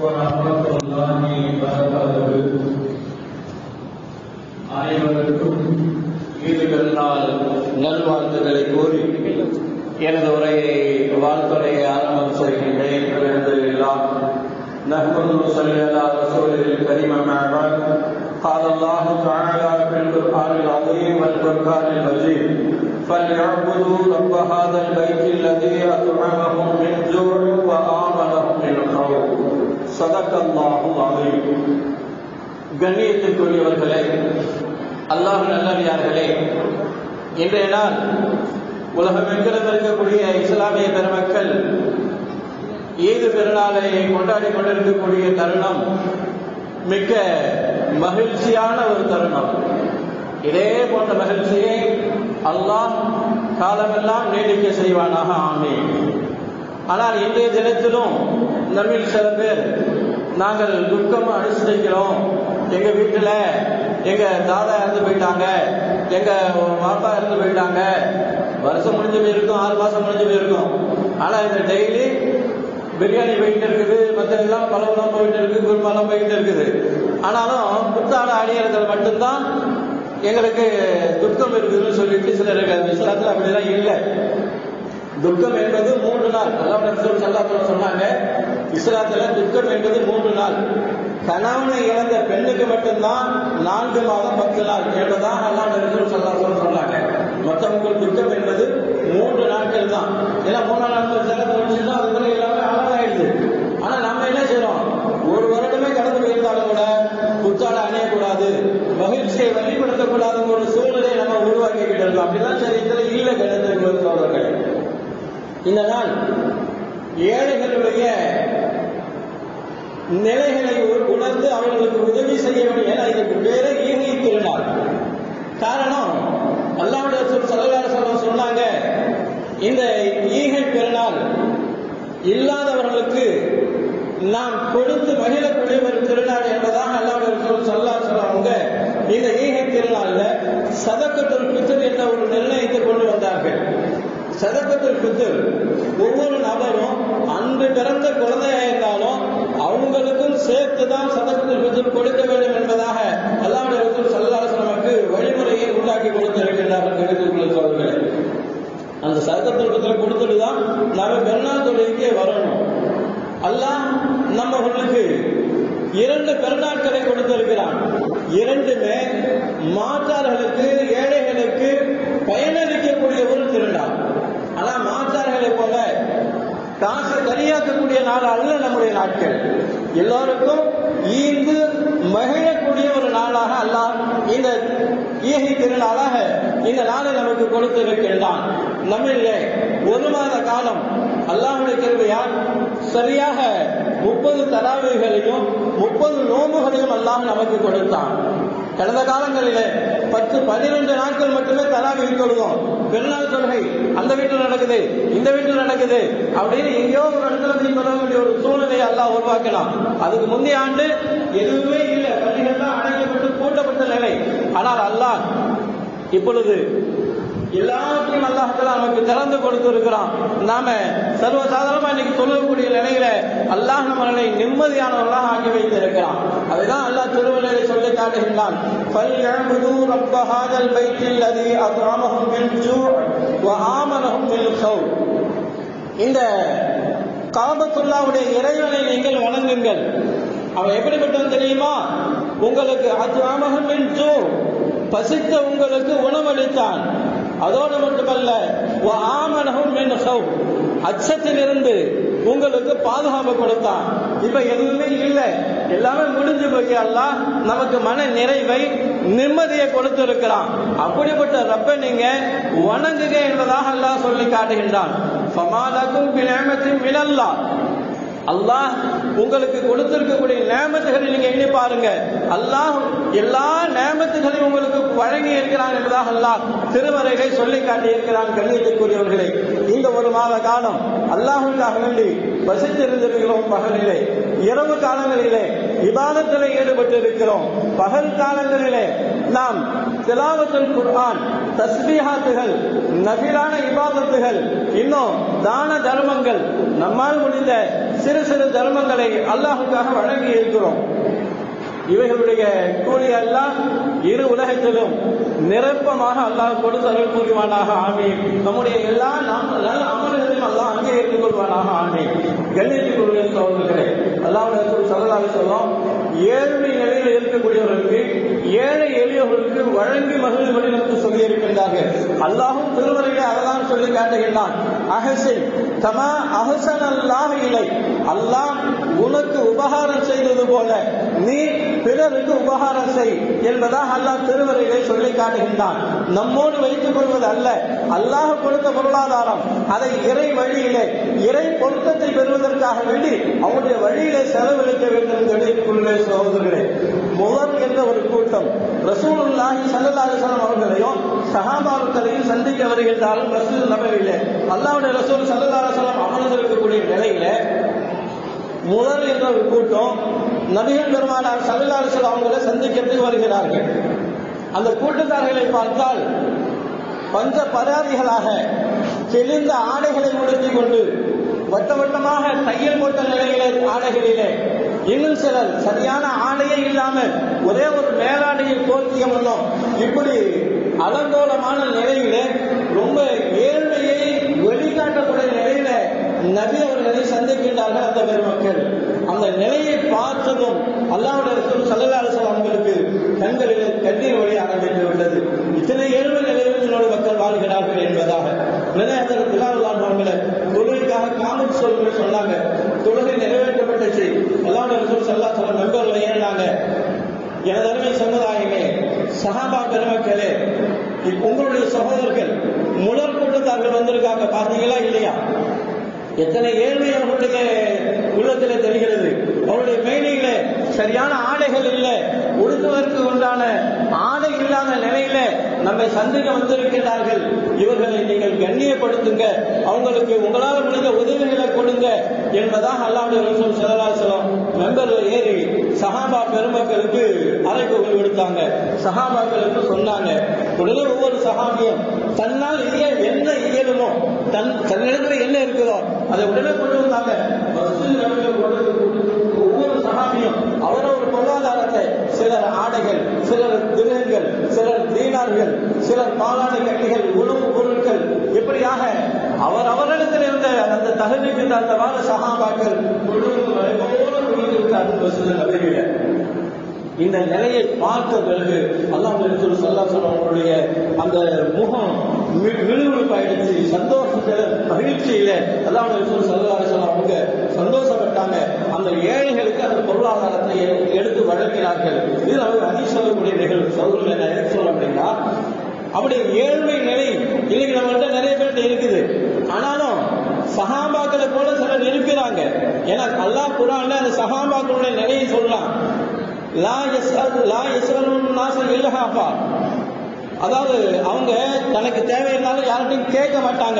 ورحمة الله وبركاته அனைவருக்கும் ஈது பெருநாள் நல்வாழ்த்துக்களை கூறி எனது உரையை வாழ்த்துறையை ஆரம்பம் செய்கின்றேன் எல்லாம் نحمد صلى على رسوله الكريم مع بعد قال الله تعالى في القرآن العظيم والفرقان المجيد فليعبدوا رب هذا البيت الذي أطعمهم من جوع وآمنهم من خوف صدق الله العظيم கண்ணியத்திற்குரியவர்களே அல்லாஹ் நல்லடியார்களே இன்றைய நாள் உலகமெங்கிலும் இருக்கக்கூடிய இஸ்லாமிய பெருமக்கள் ஈது பெருநாளை கொண்டாடி கொண்டிருக்கக்கூடிய தருணம் மிக்க மகிழ்ச்சியான ஒரு தருணம் இதே போன்ற மகிழ்ச்சியை அல்லாஹ் காலமெல்லாம் நீடிக்க செய்வானாக ஆமே ஆனால் இன்றைய தினத்திலும் நம்மில் சில பேர் நாங்கள் துக்கம் அனுசரிக்கிறோம் எங்க வீட்டுல எங்க தாதா இறந்து போயிட்டாங்க எங்க பாப்பா இறந்து போயிட்டாங்க வருஷம் முடிஞ்சு போயிருக்கும் ஆறு மாசம் முடிஞ்சு போயிருக்கும் ஆனா இந்த டெய்லி பிரியாணி போயிட்டு இருக்குது மற்ற எல்லாம் பழமெல்லாம் போயிட்டு இருக்கு குருமெல்லாம் போயிட்டு இருக்குது ஆனாலும் புத்தாட அணியர்கள் மட்டும்தான் எங்களுக்கு துக்கம் இருக்குதுன்னு சொல்லிட்டு சிலர் இஸ்லாத்துல அப்படிலாம் இல்லை துக்கம் என்பது மூன்று நாள் அல்லாஹ் சல்லாத்துல சொன்னாங்க இஸ்லாத்துல துக்கம் என்பது மூன்று நாள் கணவனை இழந்த பெண்ணுக்கு மட்டும்தான் நான்கு மாதம் பத்து நாள் என்பதான் அல்லாஹ் ரசூல் சல்லாத்துல சொன்னாங்க மற்றவங்க துக்கம் என்பது மூன்று நாட்கள் தான் ஏன்னா மூணு நாட்கள் சிறப்பு முடிச்சுன்னா அதுக்குள்ள எல்லாமே அழகாயிடுது ஆனா நம்ம என்ன செய்யறோம் ஒரு வருடமே கடந்து போயிருந்தாலும் கூட புத்தாடை அணியக்கூடாது மகிழ்ச்சியை வெளிப்படுத்தக்கூடாதுங்கிற ஒரு சூழ்நிலையை நம்ம உருவாக்கிக்கிட்டு இருக்கோம் அப்படிதான் சரித்திர இல்லை கணிதங்கள் சோதர்கள் இந்த நாள் ஏழைகளுடைய நிலைகளை உணர்ந்து அவர்களுக்கு உதவி செய்ய வேண்டும் என இதற்கு பேரு ஈகை திருநாள் காரணம் அல்லாவுடைய சலகார சொல்லம் சொன்னாங்க இந்த ஈகை பெருநாள் இல்லாதவர்களுக்கு நாம் கொடுத்து மகிழக்கூடிய ஒரு திருநாள் என்பதாக அல்லாவுடைய சொல்லா சொல்லுவாங்க இந்த ஈகை திருநாள்ல சதக்கத்துல் பித்தர் என்ற ஒரு நிர்ணயத்தை கொண்டு வந்தார்கள் சதக்கத்தில் பித்தர் ஒவ்வொரு நபரும் அன்று பிறந்த குழந்தையா இருந்தாலும் அவங்களுக்கும் சேர்த்து தான் சதக்கத்தில் பித்தர் கொடுக்க வேண்டும் என்பதாக அல்லாவுடைய ரசூல் சல்லாஸ் நமக்கு வழிமுறையை உண்டாக்கி கொடுத்திருக்கின்றார்கள் கிடைத்துள்ள சோதர்களே அந்த சதக்கத்தில் பித்தர் கொடுத்துட்டு தான் நாம பெருநாள் தொழிலுக்கே வரணும் அல்லாஹ் நம்மவர்களுக்கு இரண்டு பெருநாட்களை கொடுத்திருக்கிறான் இரண்டுமே மாற்றார்களுக்கு ஏழைகளுக்கு பயனளிக்கக்கூடிய ஒரு திருநாள் ஆனா மாற்றார்களை போல காசை தனியாக்கக்கூடிய நாள் அல்ல நம்முடைய நாட்கள் எல்லோருக்கும் ஈந்து மகிழக்கூடிய ஒரு நாளாக அல்லாஹ் இந்த ஈகை திருநாளாக இந்த நாளை நமக்கு கொடுத்திருக்கின்றான் நம்மிலே ஒரு மாத காலம் அல்லாஹுடைய கிருபையால் சரியாக முப்பது தராவிகளையும் முப்பது நோம்புகளையும் அல்லாஹ் நமக்கு கொடுத்தான் கடந்த காலங்களிலே பத்து பன்னிரண்டு நாட்கள் மட்டுமே தராவி தொழுவோம் பெருநாள் தொழுகை அந்த வீட்டில் நடக்குது இந்த வீட்டில் நடக்குது அப்படின்னு எங்கேயோ ஒரு இடத்துல போய் சொல்ல வேண்டிய ஒரு சூழ்நிலையை எல்லாம் உருவாக்கலாம் அதுக்கு முந்தைய ஆண்டு எதுவுமே இல்லை பள்ளிகள் தான் அடைக்கப்பட்டு பூட்டப்பட்ட நிலை ஆனால் அல்லாஹ் இப்பொழுது எல்லாத்தையும் அல்லாஹால நமக்கு திறந்து கொடுத்திருக்கிறான் நாம சர்வசாதாரணமா இன்னைக்கு தொழுகக்கூடிய நிலையில அல்லாஹ் நம்மளை நிம்மதியானவர்களாக ஆக்கி வைத்திருக்கிறான் அதுதான் அல்லாஹ் திருவள்ளுவரை சொல்லி காட்டுகின்றான் فَلْيَعْبُدُوا رَبَّ هَذَا الْبَيْتِ الَّذِي أَطْعَمَهُم مِّن جُوعٍ وَآمَنَهُم مِّنْ خَوْفٍ இந்த காபத்துல்லாவுடைய இறைவனை நீங்கள் வணங்குங்கள் அவன் எப்படிப்பட்டவன் தெரியுமா உங்களுக்கு அத்வாமகம் என்று பசித்த உங்களுக்கு உணவளித்தான் அதோடு மட்டுமல்ல ஆமனகம் அச்சத்திலிருந்து உங்களுக்கு பாதுகாப்பு கொடுத்தான் இப்ப எதுவுமே இல்லை எல்லாமே முடிஞ்சு போய் எல்லாம் நமக்கு மன நிறைவை நிம்மதியை கொடுத்திருக்கிறான் அப்படிப்பட்ட ரப்ப நீங்க வணங்குக என்பதாக அல்லாஹ் சொல்லி காட்டுகின்றான் சமாதாக்கும் பிணமத்தின் மினல்லா அல்லாஹ் உங்களுக்கு கொடுத்திருக்கக்கூடிய நேமத்துகளை நீங்க எண்ணி பாருங்க அல்லாஹ் எல்லா நேமத்துகளையும் உங்களுக்கு வழங்கி இருக்கிறான் என்பதாக அல்லாஹ் திருமறைகளை சொல்லி காட்டி இருக்கிறான் கண்ணியத்துக்குரியவர்களே இந்த ஒரு மாத காலம் அல்லாஹுக்காக வேண்டி வசித்திருந்திருக்கிறோம் பகலிலே இரவு காலங்களிலே விவாதத்தில் ஈடுபட்டு இருக்கிறோம் பகல் காலங்களிலே நாம் திலாவத்துல் குர்ஆன் தஸ்பீஹாத்துகள் நபிலான இபாதத்துகள் இன்னும் தான தர்மங்கள் நம்மால் முடிந்த சிறு சிறு தர்மங்களை அல்லாஹுக்காக வழங்கி இருக்கிறோம் இவைகளுடைய கூலி எல்லாம் இரு உலகத்திலும் நிரப்பமாக அல்லாஹ் கொடுத்து அருள் புரிவானாக ஆமி நம்முடைய எல்லா நல்ல அமல்களையும் அல்லாஹ் அங்கே இருந்து கொள்வானாக ஆமி கண்ணியத்துக்குரிய சோதர்களே அல்லாஹ் சொல்லலாக சொல்லும் ஏழ்மை நிலையில் இருக்கக்கூடியவர்களுக்கு ஏழை எளியவர்களுக்கு வழங்கி மகிழ்வழி நமக்கு சொல்லி இருக்கின்றார்கள் அல்லாஹும் திருவரையிலே அதெல்லாம் சொல்லி காட்டுகின்றான் அகசின் தமா அகசன் அல்லாஹ் இல்லை அல்லாஹ் உனக்கு உபகாரம் செய்தது போல நீ பிறருக்கு உபகாரம் செய் என்பதாக அல்லாஹ் திருவரையிலே சொல்லி காட்டுகின்றான் நம்மோடு வைத்துக் கொள்வது அல்ல அல்லாஹ் கொடுத்த பொருளாதாரம் அதை இறை வழியிலே இறை பொருத்தத்தை பெறுவதற்காக வேண்டி அவனுடைய வழியிலே செலவழிக்க வேண்டும் கணிதக்குள்ளே சகோதரர்களே முதல் என்ற ஒரு கூட்டம் ரசூலுல்லாஹி ஸல்லல்லாஹு அலைஹி வஸல்லம் அவர்களையும் சஹாபாக்களையும் சந்திக்க வருகின்றாலும் ரசூல் நபவிலே அல்லாஹ்வுடைய ரசூல் ஸல்லல்லாஹு அலைஹி வஸல்லம் அமர்ந்திருக்கக்கூடிய நிலையில முதல் என்ற ஒரு கூட்டம் நபிகள் பெருமானார் சல்லாசல் அவங்களை சந்திக்கிறதுக்கு வருகிறார்கள் அந்த கூட்டத்தார்களை பார்த்தால் பஞ்ச பராதிகளாக தெளிந்த ஆடைகளை உடுத்திக் கொண்டு வட்ட வட்டமாக தையல் போட்ட நிலையிலே ஆடைகளிலே இன்னும் சிலர் சரியான ஆடையே இல்லாமல் ஒரே ஒரு மேலாடையை போர்த்திய முன்னும் இப்படி அலங்கோலமான நிலையிலே ரொம்ப ஏழ்மையை வெளிக்காட்டக்கூடிய நிலையில நபி அவர்களை சந்திக்கின்றார்கள் அந்த பெருமக்கள் அந்த நிலையை பார்த்ததும் அல்லாவுடைய ரசூல் சல்லல்லாஹு அலைஹி அவங்களுக்கு கண்களில் கண்ணீர் வழி ஆரம்பித்து விட்டது இத்தனை ஏழ்மை நிலையில் என்னோட மக்கள் வாழ்கிறார்கள் என்பதாக நிலையத்தில் பிலால் அவங்களை தொழுகைக்காக காமெடி சொல்லி சொன்னாங்க தொழுகை நிறைவேற்றப்பட்டுச்சு அல்லாவுடைய ரசூல் சல்லா சொல்ல நண்பர்கள் ஏறினாங்க எனது அருமை சமுதாயமே சஹாபா பெருமக்களே உங்களுடைய சகோதரர்கள் முழல் கூட்டத்தார்கள் வந்திருக்காங்க பார்த்தீங்களா இல்லையா எத்தனை ஏழ்மை அவர்களுடைய உள்ளத்திலே தெரிகிறது அவருடைய மேனியில சரியான ஆடைகள் இல்லை உடுத்துவதற்கு உண்டான ஆடை இல்லாத நிலையில நம்மை சந்திக்க வந்திருக்கிறார்கள் இவர்களை நீங்கள் கண்ணியப்படுத்துங்க அவங்களுக்கு உங்களால் முடிந்த உதவிகளை கொடுங்க என்பதாக அல்லாவுடைய ரசூல் சலாசலம் மெம்பர்ல ஏறி சஹாபா பெருமக்களுக்கு அழைப்பு விடுத்தாங்க சஹாபாக்களுக்கு சொன்னாங்க உடனே ஒவ்வொரு சஹாபியும் தன்னால் இய என்ன இயலுமோ தன் தன்னிடத்தில் என்ன இருக்குதோ அதை உடனே கொண்டு வந்தாங்க ஒவ்வொரு சகாபியும் அவரவர் பொருளாதாரத்தை சிலர் ஆடைகள் சிலர் திருகங்கள் சிலர் தீனார்கள் சிலர் பாலாடை கட்டிகள் உணவு பொருட்கள் இப்படியாக அவர் அவரிடத்தில் இருந்த அந்த தகுதிக்கு தகுந்தவாறு சகாபாக்கள் நபிகளை இந்த நிலையை பார்த்த பிறகு அல்லாஹ் சொல்லா அவங்களுடைய அந்த முகம் விழுவிழுப்பாயிடுச்சு சந்தோஷத்துல மகிழ்ச்சியில அல்லாஹ் சொல்லா அவங்க சந்தோஷப்பட்டாங்க அந்த ஏழைகளுக்கு அந்த பொருளாதாரத்தை எடுத்து வழங்கினார்கள் இது அவங்க அதி சொல்லக்கூடிய நிகழ்வு சௌகரியம் நான் எதுக்கு சொல்ல அப்படின்னா அப்படி ஏழ்மை நிலை இன்னைக்கு நம்மகிட்ட நிறைய பேர்கிட்ட இருக்குது ஆனாலும் சகாபாக்களை போல சிலர் இருக்கிறாங்க ஏன்னா அல்லாஹ் குரான்ல அந்த சகாபாக்களுடைய நிலையை சொல்லலாம் லா எஸ்அல் லா எஸ்அலுன் நாச இல்லஹாஃபா அதாவது அவங்க தனக்கு தேவையில்லாத யார்கிட்டையும் கேட்க மாட்டாங்க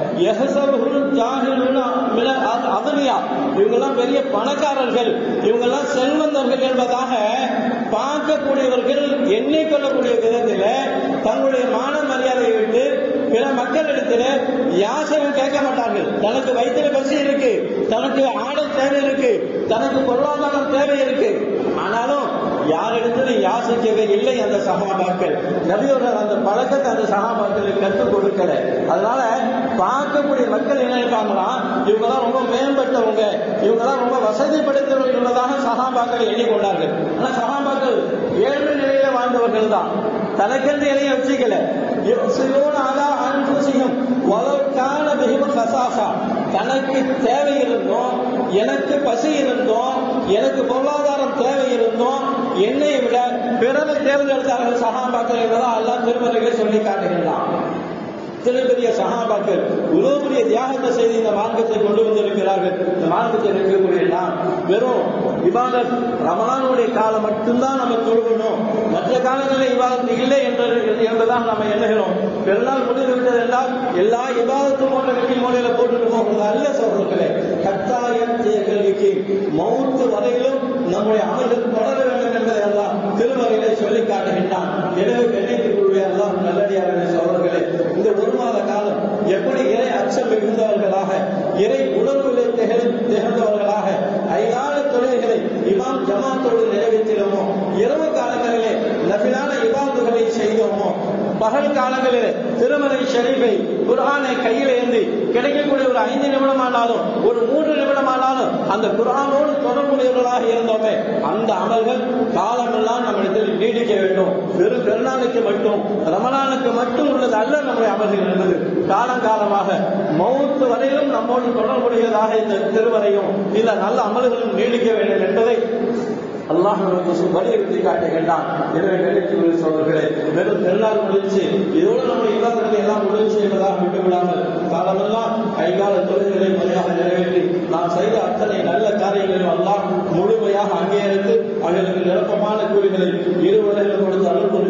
அதனியா இவங்கெல்லாம் பெரிய பணக்காரர்கள் இவங்கெல்லாம் செல்வந்தர்கள் என்பதாக பார்க்கக்கூடியவர்கள் எண்ணிக்கொள்ளக்கூடிய விதத்தில் தங்களுடைய மான மரியாதையை விட்டு பிற மக்களிடத்தில் யாசகம் கேட்க மாட்டார்கள் தனக்கு வயிற்றுல பசி இருக்கு தனக்கு ஆடை தேவை இருக்கு தனக்கு பொருளாதாரம் தேவை இருக்கு ஆனாலும் யாரிடத்திலும் யாசிக்கவே இல்லை அந்த சகாபாக்கள் நபியோட அந்த பழக்கத்தை அந்த சகாபாக்களுக்கு கற்றுக் கொடுக்கல அதனால பார்க்கக்கூடிய மக்கள் என்ன நினைப்பாங்களா இவங்க தான் ரொம்ப மேம்பட்டவங்க இவங்க தான் ரொம்ப வசதி படைத்தவர்கள் என்பதாக சகாபாக்கள் எண்ணிக்கொண்டார்கள் ஆனா சகாபாக்கள் ஏழ்மை நிலையில வாழ்ந்தவர்கள் தான் தனக்கென்று எதையும் வச்சுக்கல ஆதா அன்புசியும் வளர்க்கான மிகவும் கசாசா தனக்கு தேவை இருந்தோம் எனக்கு பசி இருந்தோம் எனக்கு பொருளாதாரம் தேவை இருந்தோம் என்னை விட பிறரை தேர்ந்தெடுத்தார்கள் சகாபாக்கள் என்பதான் எல்லாம் திருமறைகளை சொல்லி காட்டுகின்றான் இத்தனை பெரிய சகாபாக்கள் இவ்வளவு பெரிய தியாகத்தை செய்து இந்த மார்க்கத்தை கொண்டு வந்திருக்கிறார்கள் இந்த மார்க்கத்தை இருக்கக்கூடிய நாம் வெறும் இபாதத் ரமலானுடைய காலம் மட்டும்தான் நம்ம தொழுகணும் மற்ற காலங்களில் இபாதத் இல்லை என்று என்பதான் நம்ம எண்ணுகிறோம் பெருநாள் முடிந்து விட்டது என்றால் எல்லா இபாதத்தும் போன்ற வெற்றி மோடியில போட்டுட்டு போகிறது அல்ல சொல்றீங்களே கட்டாயத்திய கேள்விக்கு மௌத்து வரையிலும் நம்முடைய அமல்கள் தொடர வேண்டும் என்பதை எல்லாம் திருமறையிலே சொல்லி காட்டுகின்றான் எனவே கண்ணியத்துக்குரிய எல்லாம் நல்லடியார்களே சோழர்களே இந்த ஒரு மாத காலம் எப்படி இறை அச்சம் மிகுந்தவர்களாக இறை உணர்வுகளை திகழ் திகழ்ந்தவர்களாக ஐநாள தொழில்களை இமாம் ஜமாத்தோடு நிறைவேற்றினோமோ இரவு காலங்களிலே நபிலான இபாதுகளை செய்தோமோ பகல் காலங்களிலே திருமலை ஷரீஃபை குர்ஆனை கையில் ஏந்தி கிடைக்கக்கூடிய ஒரு ஐந்து நிமிடமானாலும் ஒரு மூன்று நிமிடமானாலும் அந்த குர்ஆனோடு தொடர்புடையவர்களாக இருந்தோமே அந்த அமல்கள் காலமெல்லாம் நம்மிடத்தில் நீடிக்க வேண்டும் வெறும் பெருநாளுக்கு மட்டும் ரமலானுக்கு மட்டும் உள்ளது அல்ல நம்முடைய அமல்கள் என்பது காலங்காலமாக மௌத்து வரையிலும் நம்மோடு தொடர்புடையதாக இந்த திருவரையும் இந்த நல்ல அமல்களும் நீடிக்க வேண்டும் என்பதை அல்லாஹ் நமக்கு வலியுறுத்தி காட்டுகின்றான் எனவே வேலைக்கு சோழர்களே வெறும் பெருநாள் முடிச்சு இதோடு நம்முடைய இல்லாதவர்களை எல்லாம் முடிச்சு என்பதாக விட்டுவிடாமல் காலமெல்லாம் கைகால தொழில்களை முறையாக நிறைவேற்றி நாம் செய்த அத்தனை நல்ல காரியங்களையும் அல்லாஹ் முழுமையாக அங்கீகரித்து அவர்களுக்கு நிரப்பமான கூலிகளை இருவரையிலும் கொடுத்து அருள்